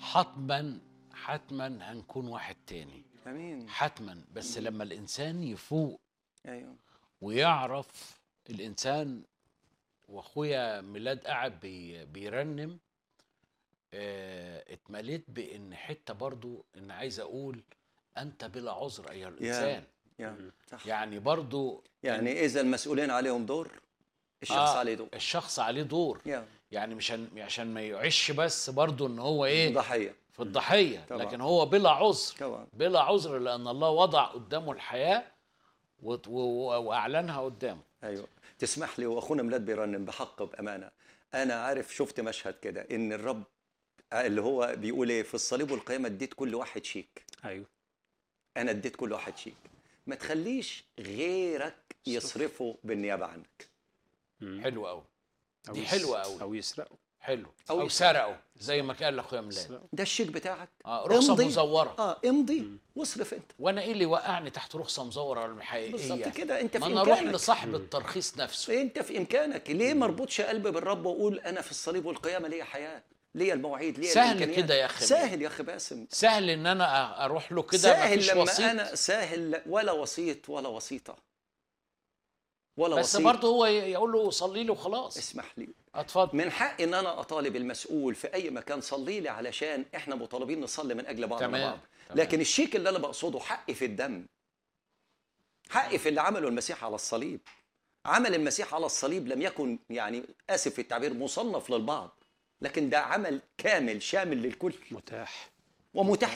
حتما حتما هنكون واحد تاني امين حتما بس لما الانسان يفوق ايوه ويعرف الانسان واخويا ميلاد قاعد بي بيرنم آه اتمليت بان حته برضو ان عايز اقول انت بلا عذر ايها الانسان يا صح يعني برضو يعني اذا المسؤولين عليهم دور الشخص آه، عليه دور الشخص عليه دور يا يعني مش هن- عشان ما يعيش بس برضو ان هو ايه ضحيه في الضحيه طبعا. لكن هو بلا عذر طبعا بلا عذر لان الله وضع قدامه الحياه وت- و- و- واعلنها قدامه ايوه تسمح لي واخونا ميلاد بيرنم بحق بامانه انا عارف شفت مشهد كده ان الرب اللي هو بيقول ايه في الصليب والقيامه اديت كل واحد شيك ايوه انا اديت كل واحد شيك ما تخليش غيرك يصرفه بالنيابه عنك مم. حلو قوي أو دي يس- حلوة أوي. او يسرقوا حلو أو او, أو سرقوا زي ما قال لاخويا ميلاد يسرقوا. ده الشيك بتاعك آه رخصه امضي. مزوره اه امضي واصرف انت وانا ايه اللي وقعني تحت رخصه مزوره ولا حقيقيه بالظبط كده انت في ما انا اروح امكانك لصاحب الترخيص نفسه انت في امكانك ليه مربوطش قلبي بالرب واقول انا في الصليب والقيامه ليا حياه ليا المواعيد ليا سهل الإمكانيات. كده يا أخي. سهل يا اخي باسم سهل ان انا أ- اروح له كده سهل مفيش لما وسيط انا سهل ولا وسيط ولا وسيطه ولا بس وسيط برضه هو ي- يقول له صلي له وخلاص اسمح لي اتفضل من حق ان انا اطالب المسؤول في اي مكان صلي لي علشان احنا مطالبين نصلي من اجل بعضنا تمام، بعض تمام. لكن الشيك اللي انا بقصده حقي في الدم حقي في اللي عمله المسيح على الصليب عمل المسيح على الصليب لم يكن يعني اسف في التعبير مصنف للبعض لكن ده عمل كامل شامل للكل متاح ومتاح